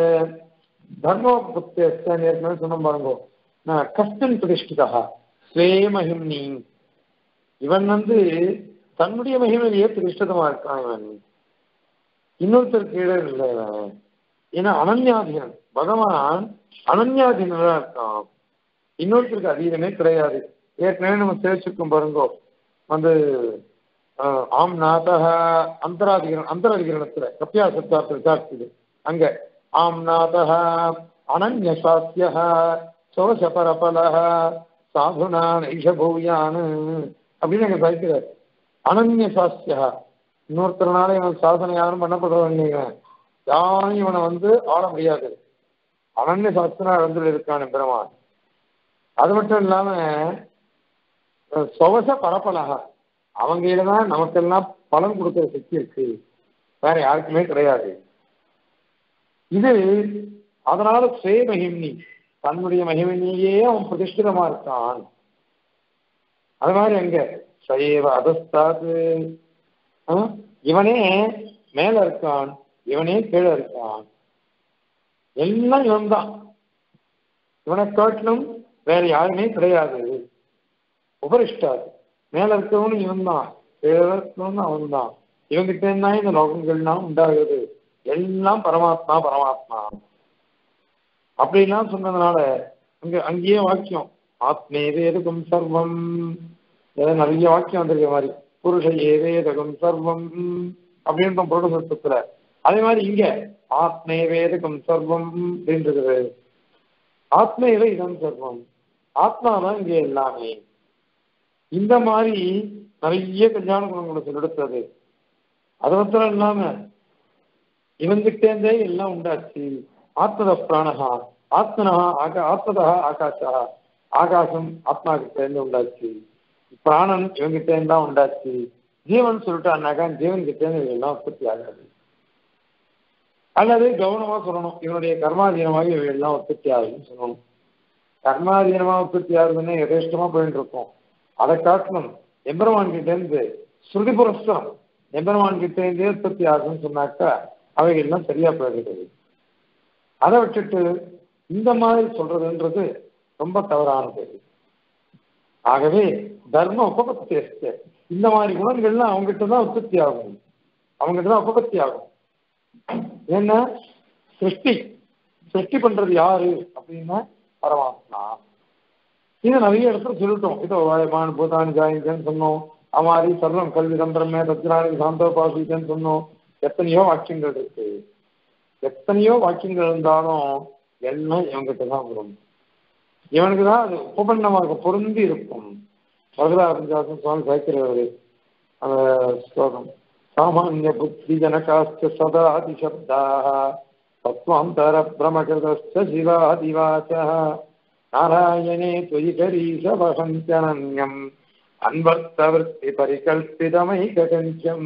தர்மோபபத்தேஷ்ட ஏற்கனவே சொன்ன பாருங்க நான் கஷ்டன் பிரதிஷ்டிதா ஸ்வே மகிம்னி இவன் வந்து தன்னுடைய மகிமையிலேயே பிரதிஷ்டிதமா இருக்கான் இவன் இன்னொருத்தர் கீழே இல்லை இவன் ஏன்னா அனன்யாதீனன் பகவான் அனன்யாதீனனா இருக்கான் இன்னொருத்தருக்கு அதீதமே கிடையாது ஏற்கனவே நம்ம சேவிச்சிருக்கோம் பாருங்கோ வந்து ஆஹ், ஆம் நாதக அந்தராதிகரண அந்தராதிகரணத்துல கப்பியா சத்தார்த்த விசாரிச்சது அங்க ஆம் நாதக அனன்யசாத்திய சோஷ பரபலக சாதுனா நைஷ பூயான் அப்படின்னு அங்க சாய்க்கிறார் அனன்ய சாஸ்தியா இன்னொருத்தரனால இவன் சாதனை யாரும் பண்ணப்படுறவன் இல்லைங்க யாரும் இவனை வந்து ஆள முடியாது அனன்ய சாஸ்திரா இழந்து இருக்கான் பெருமான் அது மட்டும் இல்லாம அஹ், சொவச பரப்பலகா அவங்க தான் நமக்கெல்லாம் பலன் கொடுக்கிற சக்தி இருக்கு வேற யாருக்குமே கிடையாது இது அதனால சுய மகிம்னி தன்னுடைய மகிமையிலேயே அவன் பிரதிஷ்டிதமா இருக்கான் அது மாதிரி அங்க சைவ அதஸ்தாது ஆ? இவனே மேல இருக்கான் இவனே கீழே இருக்கான் எல்லாம் இவன் தான் இவனை காட்டிலும் வேற யாருமே கிடையாது உபரிஷ்டாது மேல இருக்கவனும் இவன் தான் கீழே இருக்கவனும் அவன் தான் இவங்கிட்ட இருந்தா இந்த லோகங்கள்லாம் உண்டாகுது எல்லாம் பரமாத்மா பரமாத்மா அப்படிலாம் சொன்னதுனால அங்க அங்கேயே வாக்கியம் ஆத்மே வேதகம் சர்வம் ஏதோ நிறைய வாக்கியம் வந்திருக்க மாதிரி புருஷ ஏவேதகம் சர்வம் அப்படின்ற புருடசத்துல அதே மாதிரி இங்க ஆத்மே வேதகம் சர்வம் அப்படின்றது ஆத்மேவ இதம் சர்வம் ஆத்மா தான் இங்க எல்லாமே இந்த மாதிரி நிறைய கல்யாண குணங்களை சொல்லெடுத்தது அது மாத்திரம் இல்லாம இவங்கிட்டேந்தே எல்லாம் உண்டாச்சு ஆத்மத பிராணஹா ஆத்மனஹா ஆகா ஆத்மதா ஆகாஷா ஆகாசம் ஆத்மா கிட்ட இருந்து உண்டாச்சு பிராணன் இவங்கிட்ட இருந்தா உண்டாச்சு ஜீவன் சொல்லிட்டான்னாக்கா ஜீவன் கிட்ட எல்லாம் உற்பத்தி ஆகாது அல்லது கவனமா சொல்லணும் இவனுடைய கர்மாதீனமாக இவை எல்லாம் உற்பத்தி ஆகுதுன்னு சொல்லணும் கர்மாதீனமா உற்பத்தி ஆகுதுன்னு எதேஷ்டமா போயிட்டு இருக்கோம் அதை காட்டணும் எம்பெருமான் கிட்ட இருந்து ஸ்ருதி புரஸ்தரம் எம்பெருமான் கிட்ட இருந்தே உற்பத்தி ஆகுதுன்னு சொன்னாக்கா அவைகள் எல்லாம் சரியா போயிடுது அதை விட்டுட்டு இந்த மாதிரி சொல்றதுன்றது ரொம்ப தவறானது ஆகவே தர்ம உபபத்தி இந்த மாதிரி குணங்கள்லாம் அவங்ககிட்ட தான் உற்பத்தி ஆகும் அவங்ககிட்ட தான் உபபத்தி ஆகும் ஏன்னா சிருஷ்டி சிருஷ்டி பண்றது யாரு அப்படின்னா பரமாத்மா இது நிறைய இடத்துல சொல்லிட்டோம் இதோ வாயமான் பூதானி ஜாயிங்கன்னு சொன்னோம் அமாரி சர்வம் கல்வி தந்திரமே தத்ராணி சாந்தோபாசிக்கன்னு சொன்னோம் எத்தனையோ வாக்கியங்கள் இருக்கு எத்தனையோ வாக்கியங்கள் இருந்தாலும் எல்லாம் இவங்கிட்ட தான் வரும் இவனுக்கு தான் அது உபபன்னமாக பொருந்தி இருக்கும் வரதாரஞ்சாசன் சுவாமி சாய்க்கிறவர் அந்த ஸ்லோகம் சாமானிய புத்தி ஜனகாஸ்த சதா அதிசப்தாக தத்வாந்தர பிரமகிருதஸ்த சிவாதிவாச்ச நாராயணே துயி கரீசவசஞ்சனன்யம் அன்பர்த்தவர்த்தி பரிகல்பிதமைகஞ்சம்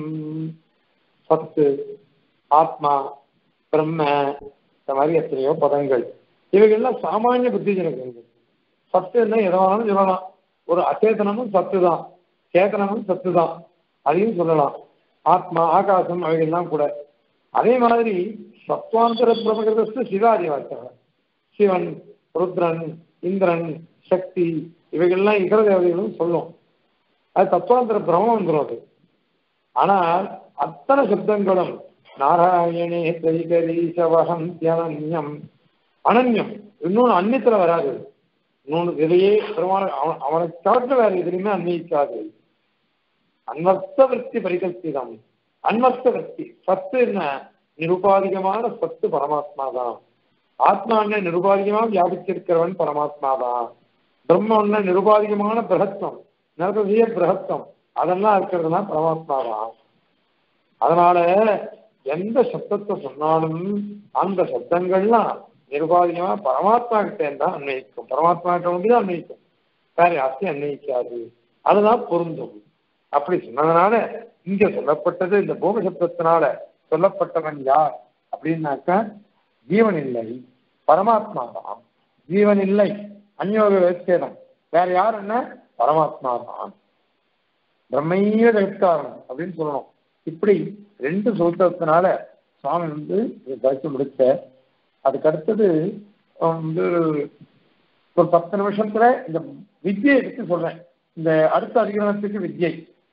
சத்து ஆத்மா பிரம்ம இந்த மாதிரி எத்தனையோ பதங்கள் இவைகள்லாம் சாமானிய புத்தி ஜனகங்கள் சத்துன்னா எதை வேணாலும் சொல்லலாம் ஒரு அச்சேதனமும் சத்து தான் சேதனமும் சத்து தான் அதையும் சொல்லலாம் ஆத்மா ஆகாசம் அவைகள்லாம் கூட அதே மாதிரி சத்வாந்தர பிரமகிருதஸ்து சிவாதி வாசக சிவன் ருத்ரன் இந்திரன் சக்தி இவைகள்லாம் இதர தேவதைகளும் சொல்லும் அது தத்துவாந்தர பிரமம் வந்துடும் அது ஆனால் அத்தனை சப்தங்களும் நாராயணே தைகரீசவகம் தியனன்யம் அனன்யம் இன்னொன்று அந்நியத்துல வராது இன்னொன்று இதையே பெருமான அவன் அவனை தவிர்த்து வேற எதுலையுமே அன்வயிக்காது அன்வர்த்த விற்பி பரிகல்பிதம் அன்வர்த்த விற்பி சத்து என்ன நிருபாதிகமான சத்து பரமாத்மா தான் ஆத்மான்னு நிருபாதிகமாக வியாபிச்சிருக்கிறவன் பரமாத்மா தான் பிரம்மன்னு நிருபாதிகமான பிரகத்துவம் நிரதிய பிரகத்துவம் அதெல்லாம் இருக்கிறதுலாம் பரமாத்மா தான் அதனால எந்த சப்தத்தை சொன்னாலும் அந்த சப்தங்கள்லாம் நிர்வாகியமா பரமாத்மா கிட்ட தான் அன்வயிக்கும் பரமாத்மா கிட்ட வந்து தான் அன்வயிக்கும் வேற யார்த்தையும் அன்வயிக்காது அதுதான் பொருந்தும் அப்படி சொன்னதுனால இங்க சொல்லப்பட்டது இந்த பூமி சப்தத்தினால சொல்லப்பட்டவன் யார் அப்படின்னாக்கா ஜீவன் இல்லை பரமாத்மா தான் ஜீவன் இல்லை அந்யோக விவச்சேதம் வேற யார் என்ன பரமாத்மா தான் பிரம்மைய ஜெகத்காரன் அப்படின்னு சொல்லணும் இப்படி ரெண்டு சூத்திரத்தினால சுவாமி வந்து இதை படித்து முடிச்ச அதுக்கு அடுத்தது வந்து ஒரு பத்து நிமிஷத்துல இந்த வித்தியை பற்றி சொல்றேன் இந்த அடுத்த அதிகரணத்துக்கு வித்யை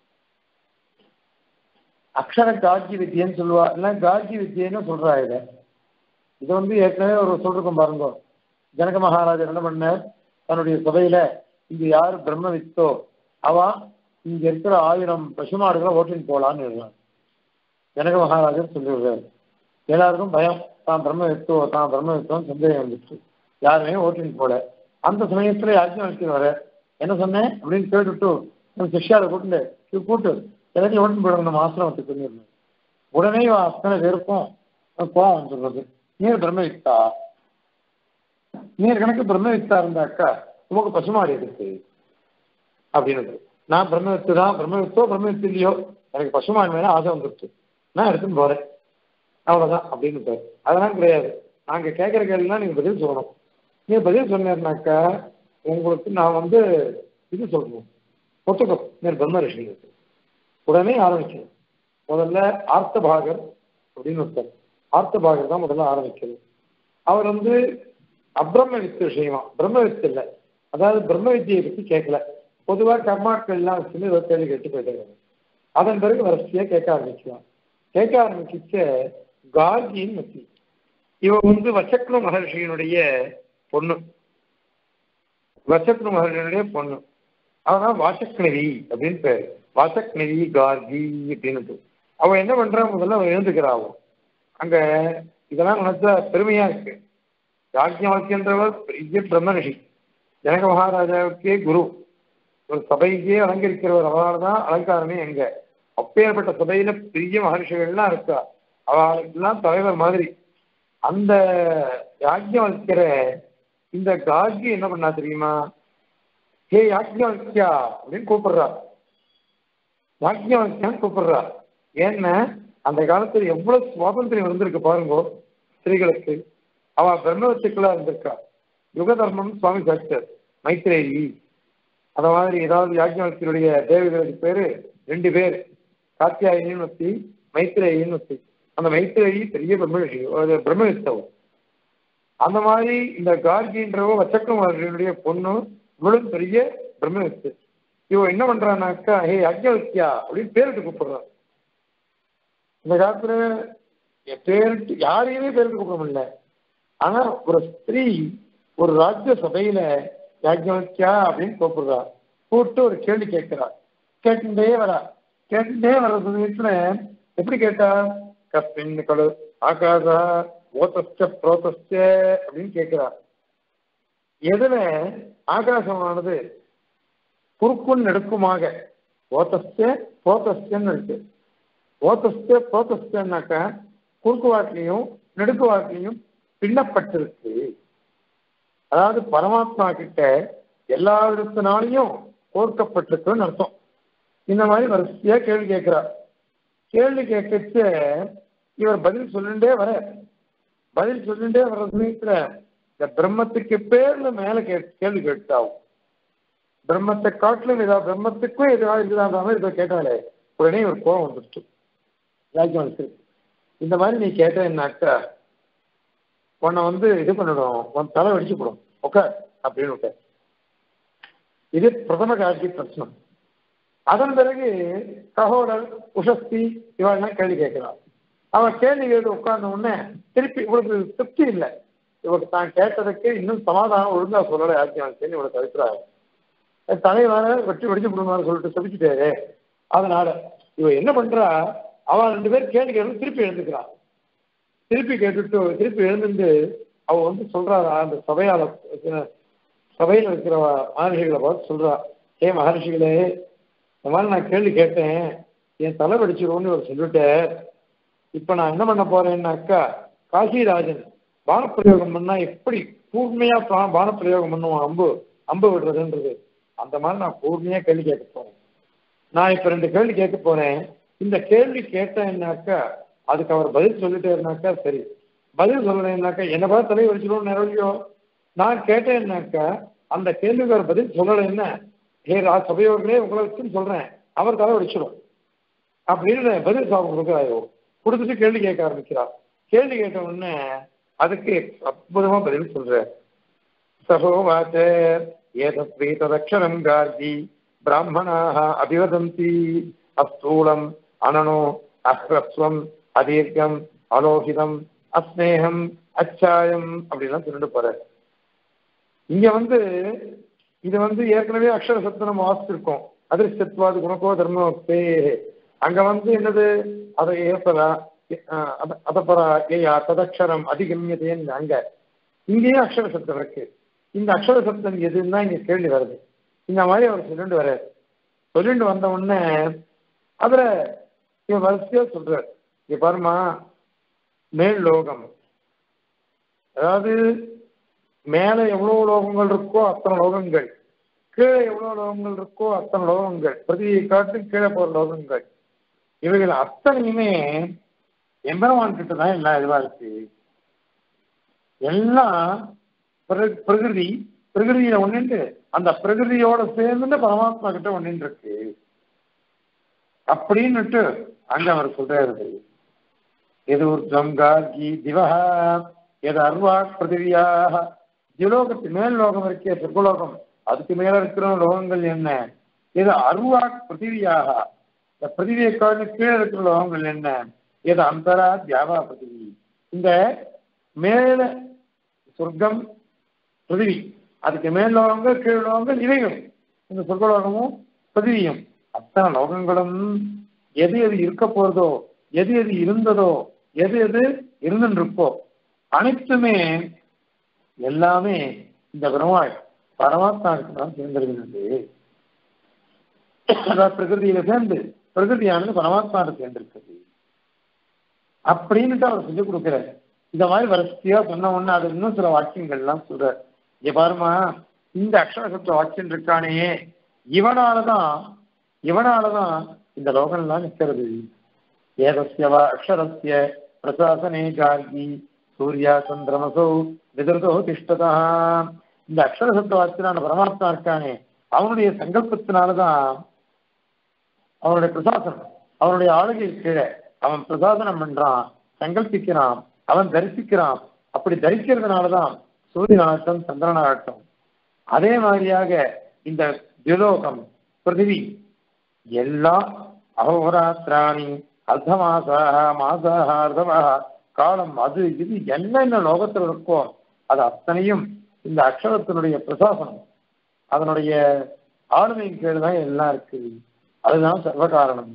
அக்ஷர காஜி வித்தியன்னு சொல்லுவா இல்லை காஜி வித்தியன்னு சொல்றா இதை இது வந்து ஏற்கனவே ஒரு சொல்லிருக்கோம் பாருங்க ஜனக மகாராஜர் என்ன பண்ணார் தன்னுடைய சபையில இங்க யார் பிரம்ம வித்தோ அவ இங்க இருக்கிற ஆயிரம் பசுமாடுகளை ஓட்டின்னு போலான்னு எழுதுறான் ஜனக மகாராஜர் சொல்லிடுறாரு எல்லாருக்கும் பயம் தான் பிரம்ம வித்தோ தான் பிரம்ம வித்தோன்னு சந்தேகம் வந்துச்சு யாருமே ஓட்டின்னு போல அந்த சமயத்துல யாருக்கும் வச்சு வர என்ன சொன்னேன் அப்படின்னு கேட்டுட்டு நம்ம சிஷ்யாவை கூட்டு கூட்டு எல்லாத்தையும் ஓட்டின்னு போயிடுங்க நம்ம ஆசிரமத்துக்கு சொல்லிடணும் உடனே இவன் அத்தனை பேருக்கும் கோவம் சொல்றது நீர் பிரம்ம வித்தா நீர் கணக்கு பிரம்ம வித்தா இருந்தாக்கா உமக்கு பசுமாடு இருக்கு அப்படின்னு நான் பிரம்ம வித்து தான் பிரம்ம வித்தோ பிரம்ம வித்து இல்லையோ எனக்கு பசுமாடு மேல ஆசை வந்துருச்சு நான் எடுத்துன்னு போறேன் அவ்வளவுதான் அப்படின்னு பேர் அதெல்லாம் கிடையாது நாங்க கேட்கிற கேள்விலாம் நீங்க பதில் சொல்லணும் நீங்க பதில் சொன்னீர்னாக்கா உங்களுக்கு நான் வந்து இது சொல்லணும் ஒத்துக்கோ நீர் பிரம்ம ரிஷி உடனே ஆரம்பிக்கணும் முதல்ல ஆர்த்தபாகர் அப்படின்னு ஒருத்தர் ஆர்த்தபாகர் தான் முதல்ல ஆரம்பிக்கிறது அவர் வந்து அப்ரம்ம வித்து விஷயமா பிரம்ம வித்து இல்லை அதாவது பிரம்ம வித்தியை பத்தி கேட்கல பொதுவாக கர்மாக்கள் எல்லாம் வச்சுன்னு ஒரு கேள்வி கேட்டு போயிட்டாங்க அதன் பிறகு வரிசையா கேட்க ஆரம்பிக்கலாம் கேட்க ஆரம்பிச்ச கார்கின்னு வச்சு இவ வந்து வசக்ன மகர்ஷியினுடைய பொண்ணு வசக்ன மகர்ஷியினுடைய பொண்ணு அவதான் வாசக்னவி அப்படின்னு பேரு வாசக்னவி கார்கி அப்படின்னு அவ என்ன பண்றா முதல்ல அவ எழுந்துக்கிறாவோ அங்க இதெல்லாம் நினைச்சா பெருமையா இருக்கு யாஜ்யவல்யன்றவர் பெரிய பிரம்ம ஜனக மகாராஜாவுக்கே குரு ஒரு சபைக்கே அலங்கரிக்கிறவர் அவரால் தான் அலங்காரமே எங்க அப்பேற்பட்ட சபையில பெரிய மகர்ஷிகள்லாம் இருக்கா அவளுக்கெல்லாம் தலைவர் மாதிரி அந்த யாஜ்யவல்கிற இந்த கார்கி என்ன பண்ணா தெரியுமா ஹே யாஜ்யவல்கியா அப்படின்னு கூப்பிடுறா யாஜ்ஞவல்கியான் கூப்பிடுறா ஏன்னா அந்த காலத்துல எவ்வளவு சுவாதந்திரம் இருந்திருக்கு பாருங்க ஸ்திரீகளுக்கு அவ பிரம்மத்துக்குள்ளா இருந்திருக்கா யுக தர்மம் சுவாமி சாஸ்டர் மைத்ரேயி அந்த மாதிரி ஏதாவது யாஜ்ஞவல்கியருடைய தேவதைகளுக்கு பேரு ரெண்டு பேர் காத்தியாயினின்னு ஒத்தி மைத்ரேயின்னு ஒத்தி அந்த மைத்ரேயி பெரிய பிரம்ம பிரம்மவிஸ்தவம் அந்த மாதிரி இந்த கார்கின்றவோ வச்சக்கமாரியுடைய பொண்ணு இவளும் பெரிய பிரம்மவிஸ்து இவ என்ன பண்றானாக்கா ஹே அக்ஞவத்யா அப்படின்னு பேரிட்டு கூப்பிடுறான் இந்த காலத்துல பேரிட்டு யாரையுமே பேரிட்டு கூப்பிட முடியல ஆனா ஒரு ஸ்திரீ ஒரு ராஜ்ய சபையில யாஜ்ஞவத்யா அப்படின்னு கூப்பிடுறா கூப்பிட்டு ஒரு கேள்வி கேட்கிறா கேட்டுட்டே வரா கேட்டுட்டே வர சமயத்துல எப்படி கேட்டா கஸ்மின் கடு ஆகாசா ஓதஸ்ட புரோதஸ்ட அப்படின்னு கேட்கிறா எதுல ஆகாசமானது குறுக்கும் நெடுக்குமாக ஓதஸ்ட புரோதஸ்டன்னு இருக்கு ஓதஸ்ட புரோதஸ்டன்னாக்கா குறுக்கு வாட்டிலையும் நெடுக்கு வாட்டிலையும் பின்னப்பட்டிருக்கு அதாவது பரமாத்மா கிட்ட எல்லா விதத்தினாலையும் கோர்க்கப்பட்டிருக்குன்னு அர்த்தம் இந்த மாதிரி வரிசையா கேள்வி கேட்கிறார் கேள்வி கேட்கச்ச இவர் பதில் சொல்லிண்டே வர பதில் சொல்லிண்டே வர சமயத்துல இந்த பிரம்மத்துக்கு பேர்ல மேல கே கேள்வி கேட்டாவும் பிரம்மத்தை காட்டிலும் ஏதாவது பிரம்மத்துக்கும் எதாவது இருக்குதான்ற மாதிரி இதை கேட்டாலே உடனே ஒரு கோபம் வந்துடுச்சு யாஜ்ஞவனுக்கு இந்த மாதிரி நீ கேட்டேன்னாக்கா உன்னை வந்து இது பண்ணிடும் உன் தலை வெடிச்சு போடும் ஓகே அப்படின்னு விட்ட இது பிரதம காட்சி பிரச்சனை அதன் பிறகு ககோடர் உஷஸ்தி இவெல்லாம் கேள்வி கேட்கிறான் அவன் கேள்வி கேட்டு உட்கார்ந்த உடனே திருப்பி இவளுக்கு திருப்தி இல்லை இவருக்கு தான் கேட்டதுக்கு இன்னும் சமாதானம் ஒழுங்கா சொல்லலை யாருக்கும் இவளுக்கு அபிப்பிராயம் தலைவர வெட்டி வெடிச்சு விடுவாரு சொல்லிட்டு சொல்லிக்கிட்டாரு அதனால இவ என்ன பண்றா அவன் ரெண்டு பேர் கேள்வி கேட்டு திருப்பி எழுந்துக்கிறான் திருப்பி கேட்டுட்டு திருப்பி எழுந்துட்டு அவ வந்து சொல்றா அந்த சபையால சபையில் இருக்கிற மகர்ஷிகளை பார்த்து சொல்றா ஏ மகர்ஷிகளே இந்த மாதிரி நான் கேள்வி கேட்டேன் என் தலை வெடிச்சிருவோம்னு ஒரு சொல்லிட்டார் இப்ப நான் என்ன பண்ண போறேன்னாக்கா காசிராஜன் பானப்பிரயோகம் பண்ணா எப்படி கூர்மையா பானப்பிரயோகம் பண்ணுவான் அம்பு அம்பு விடுறதுன்றது அந்த மாதிரி நான் கூர்மையா கேள்வி கேட்க போறேன் நான் இப்ப ரெண்டு கேள்வி கேட்க போறேன் இந்த கேள்வி கேட்டேன்னாக்கா அதுக்கு அவர் பதில் சொல்லிட்டேன்னாக்கா சரி பதில் சொல்லலைன்னாக்கா என்ன பார்த்து தலை வச்சுக்கணும் நிறையோ நான் கேட்டேன்னாக்கா அந்த கேள்விக்கு அவர் பதில் சொல்லலைன்னா ஹே ரா சபையோர்களே உங்களை வச்சுன்னு சொல்றேன் அவர் தலை வச்சிடும் அப்படின்னு பதில் சாபம் கொடுக்குறாயோ கொடுத்துட்டு கேள்வி கேட்க ஆரம்பிக்கிறார் கேள்வி கேட்ட உடனே அதுக்கு அற்புதமா பதில் சொல்ற சகோவாச்ச ஏதத்வேததக்ஷரம் கார்கி பிராமணாக அபிவதந்தி அஸ்தூலம் அனனோ அஹ்ரஸ்வம் அதீர்க்கம் அலோகிதம் அஸ்னேகம் அச்சாயம் அப்படின்லாம் சொல்லிட்டு போற இங்க வந்து இது வந்து ஏற்கனவே அக்ஷர சத்து நம்ம வாசிச்சிருக்கோம் அதிர்ஷ்டத்வாது குணக்கோ தர்மோக்தே அங்க வந்து என்னது அதை ஏற்பதா அதப்பரா ஏயா ததக்ஷரம் அதிகமியதேன்னு அங்க இங்கேயும் அக்ஷர சத்தம் இருக்கு இந்த அக்ஷர சத்தம் எதுன்னு தான் இங்க கேள்வி வருது இந்த மாதிரி அவர் சொல்லிட்டு வர சொல்லிட்டு வந்த உடனே அதுல இவன் வரிசையா சொல்றார் இங்க பாருமா மேல் லோகம் அதாவது மேல எவ்வளவு லோகங்கள் இருக்கோ அத்தனை லோகங்கள் கீழே எவ்வளவு லோகங்கள் இருக்கோ அத்தனை லோகங்கள் பிரதியை காட்டும் கீழே போற லோகங்கள் இவைகள் அத்தனையுமே எம்பெருமான் கிட்ட தான் எல்லாம் இதுவா இருக்கு எல்லாம் பிரகிருதி பிரகிருதியில ஒண்ணுண்டு அந்த பிரகிருதியோட சேர்ந்து பரமாத்மா கிட்ட ஒண்ணு இருக்கு அப்படின்னுட்டு அங்க அவர் சொல்றாரு எது உர்ஜம் கார்கி திவஹா எது அர்வா பிருத்திவியாக திலோகத்து மேல் லோகம் இருக்கே சொர்க்கலோகம் அதுக்கு மேல இருக்கிற லோகங்கள் என்ன இது அருவா பிருத்திவியாக இந்த பிருத்திவியை காணி கீழே இருக்கிற லோகங்கள் என்ன இது அந்தரா தியாவா பிருத்திவி இந்த மேல சொர்க்கம் பிருத்திவி அதுக்கு மேல் லோகங்கள் கீழ் லோகங்கள் இவைகள் இந்த சொர்க்கலோகமும் பிருத்திவியும் அத்தனை லோகங்களும் எது எது இருக்க போறதோ எது எது இருந்ததோ எது எது இருந்துருப்போ அனைத்துமே எல்லாமே இந்த பெருமாள் பரமாத்மாவுக்கு தான் சேர்ந்திருக்கிறது அதாவது பிரகிருதியில சேர்ந்து பிரகிருதியானது பரமாத்மாவை சேர்ந்திருக்கிறது அப்படின்னுட்டு அவர் சொல்லி கொடுக்கிறார் இந்த மாதிரி வரிசையா சொன்ன உடனே அது இன்னும் சில வாக்கியங்கள்லாம் சொல்றார் இங்க பாருமா இந்த அக்ஷரசத்துவ வாக்கியம் இருக்கானே இவனாலதான் இவனாலதான் இந்த லோகம்லாம் நிற்கிறது ஏதஸ்யவா அக்ஷரஸ்ய பிரசாசனே கார்கி சூர்யா சந்திரமசோ விதிருதோ திஷ்டதா இந்த அக்ஷர சப்த வாக்கியனான பரமாத்மா இருக்கானே அவனுடைய சங்கல்பத்தினாலதான் அவனுடைய பிரசாசனம் அவனுடைய ஆளுகை கீழே அவன் பிரசாசனம் பண்றான் சங்கல்பிக்கிறான் அவன் தரிசிக்கிறான் அப்படி தரிக்கிறதுனாலதான் சூரியனாகட்டும் சந்திரனாகட்டும் அதே மாதிரியாக இந்த திலோகம் பிருத்திவி எல்லாம் அகோராத்திராணி அர்த்தமாசாக மாசாக அர்த்தமாக காலம் அது இது என்னென்ன லோகத்தில் இருக்கோ அது அத்தனையும் இந்த அக்ஷரத்தினுடைய பிரசாசனம் அதனுடைய ஆளுமையின் கீழ் தான் எல்லாம் இருக்கு அதுதான் சர்வ காரணம்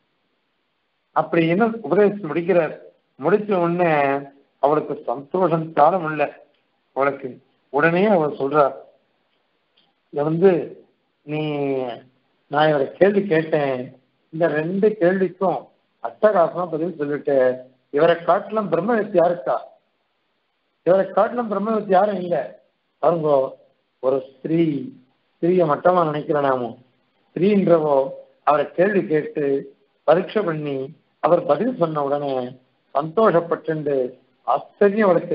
அப்படின்னு உபதேசம் முடிக்கிறார் முடிச்ச உடனே அவளுக்கு சந்தோஷம் காலம் இல்லை அவளுக்கு உடனே அவள் சொல்றார் இதை வந்து நீ நான் இவரை கேள்வி கேட்டேன் இந்த ரெண்டு கேள்விக்கும் அட்டகாசமா பதில் சொல்லிட்டு இவரை காட்டிலும் பிரம்மவித்து யாருக்கா இவரை காட்டிலும் பிரம்மவித்து யாரும் இல்லை பாருங்க ஒரு ஸ்திரீ ஸ்திரீயை மட்டமா நினைக்கிறேன் நாமும் ஸ்திரீன்றவோ அவரை கேள்வி கேட்டு பரீட்சை பண்ணி அவர் பதில் சொன்ன உடனே சந்தோஷப்பட்டு ஆச்சரியம் அவளுக்கு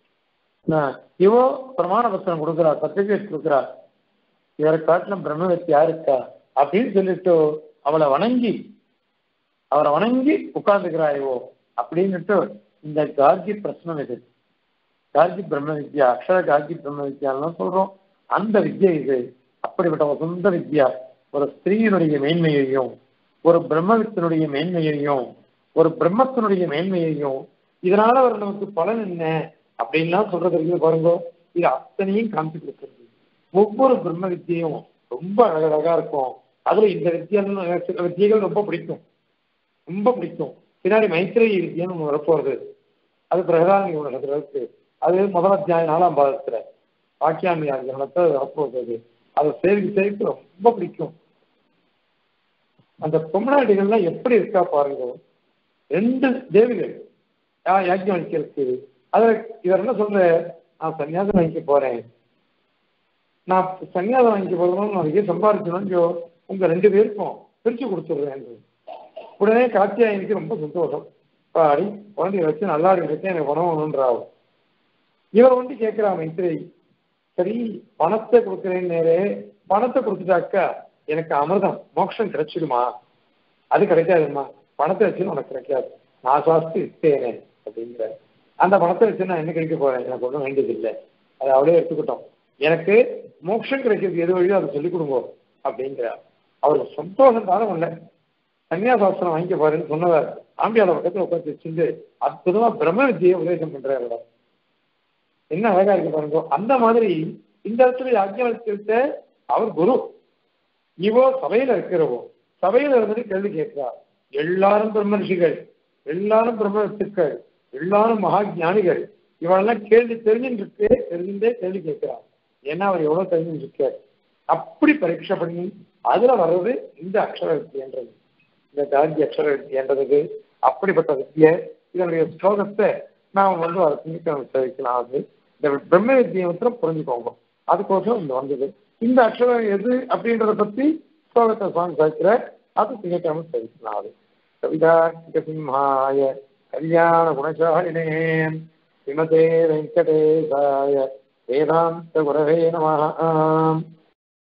இவோ பிரமாண பத்திரம் கொடுக்குறா சர்டிபிகேட் கொடுக்குறா இவரை காட்டிலும் பிரம்மவித்து யாருக்கா அப்படின்னு சொல்லிட்டு அவளை வணங்கி அவரை வணங்கி உட்கார்ந்துக்கிறாயோ அப்படின்னுட்டு இந்த கார்கி பிரச்சனை இது கார்கி பிரம்ம வித்யா அக்ஷர கார்கி பிரம்ம வித்யான்னு சொல்றோம் அந்த வித்யை இது அப்படிப்பட்ட ஒரு சொந்த வித்யா ஒரு ஸ்திரீயினுடைய மேன்மையையும் ஒரு பிரம்மவித்தினுடைய மேன்மையையும் ஒரு பிரம்மத்தினுடைய மேன்மையையும் இதனால அவர் நமக்கு பலன் என்ன அப்படின்லாம் சொல்றது இருக்குது பாருங்க இது அத்தனையும் காமிச்சு கொடுக்குறது ஒவ்வொரு பிரம்ம வித்தியும் ரொம்ப அழகழகா இருக்கும் அதுல இந்த வித்தியா சில வித்தியைகள் ரொம்ப பிடிக்கும் ரொம்ப பிடிக்கும் பின்னாடி மைத்திரை வித்தியான்னு ஒன்று வரப்போறது அது பிரகதானி உலகத்துல இருக்கு அது முதல் அத்தியாயம் நாலாம் பாதத்துல வாக்கியாமி அத்தியானத்தை வரப்போகுது அது அதை சேவிக்கு சேவிக்கு ரொம்ப பிடிக்கும் அந்த பொம்மநாடிகள்லாம் எப்படி இருக்கா பாருங்க ரெண்டு தேவிகள் யாக்கியம் வைக்கிறதுக்கு அதுல இவர் என்ன சொல்ற நான் சன்னியாசம் வாங்கிக்க போறேன் நான் சன்னியாசம் வாங்கிக்க போறோம்னு நிறைய சம்பாதிச்சோம்னு உங்க ரெண்டு பேருக்கும் பிரிச்சு கொடுத்துடுறேன் உடனே காத்தியாயனுக்கு ரொம்ப சந்தோஷம் பாடி குழந்தைய வச்சு நல்லா இருக்கு எனக்கு பணம் வேணுன்றாவும் இவர் வந்து கேட்கிறா மைத்திரி சரி பணத்தை கொடுக்குறேன்னு நேரே பணத்தை கொடுத்துட்டாக்கா எனக்கு அமிர்தம் மோட்சம் கிடைச்சிடுமா அது கிடைக்காதுமா பணத்தை வச்சு உனக்கு கிடைக்காது நான் சாஸ்தி இத்தேனே அப்படிங்கிற அந்த பணத்தை வச்சு நான் என்ன கிடைக்க போறேன் எனக்கு ஒன்றும் வேண்டியது இல்லை அதை அவளே எடுத்துக்கிட்டோம் எனக்கு மோட்சம் கிடைக்கிறது எது வழியோ அதை சொல்லிக் கொடுங்க அப்படிங்கிறார் அவருக்கு சந்தோஷம் தானே இல்லை சன்னியாசாசனம் வாங்கிக்க பாருன்னு சொன்னவர் ஆம்பியால பக்கத்தில் உட்காந்து வச்சுட்டு அற்புதமா பிரம்ம வித்தியை உபதேசம் பண்றாரு என்ன அழகா இருக்கு பாருங்க அந்த மாதிரி இந்த இடத்துல யாக்கியவர்கிட்ட அவர் குரு இவோ சபையில இருக்கிறவோ சபையில இருந்துட்டு கேள்வி கேட்கிறார் எல்லாரும் பிரம்ம ரிஷிகள் எல்லாரும் பிரம்ம வித்துக்கள் எல்லாரும் மகா ஞானிகள் இவளெல்லாம் கேள்வி தெரிஞ்சுட்டு தெரிஞ்சுட்டே கேள்வி கேட்கிறார் ஏன்னா அவர் எவ்வளவு தெரிஞ்சுருக்காரு அப்படி பரீட்சை பண்ணி அதுல வர்றது இந்த அக்ஷர வித்தியன்றது இந்த காந்தி அக்ஷர வித்தியன்றதுக்கு அப்படிப்பட்ட வித்தியை இதனுடைய ஸ்லோகத்தை நாம் வந்து அதை திங்கக்கிழமை தெரிவிக்கலாம் அது இந்த பிரம்ம வித்தியை மாத்திரம் புரிஞ்சுக்கோங்க அதுக்கோசரம் இந்த வந்தது இந்த அக்ஷரம் எது அப்படின்றத பத்தி ஸ்லோகத்தை சுவாமி சாய்க்கிற அது திங்கக்கிழமை தெரிவிக்கலாம் அது கவிதா சிம்ஹாய கல்யாண குணசாலினே ஸ்ரீமதே வெங்கடேசாய வேதாந்த குரவே நம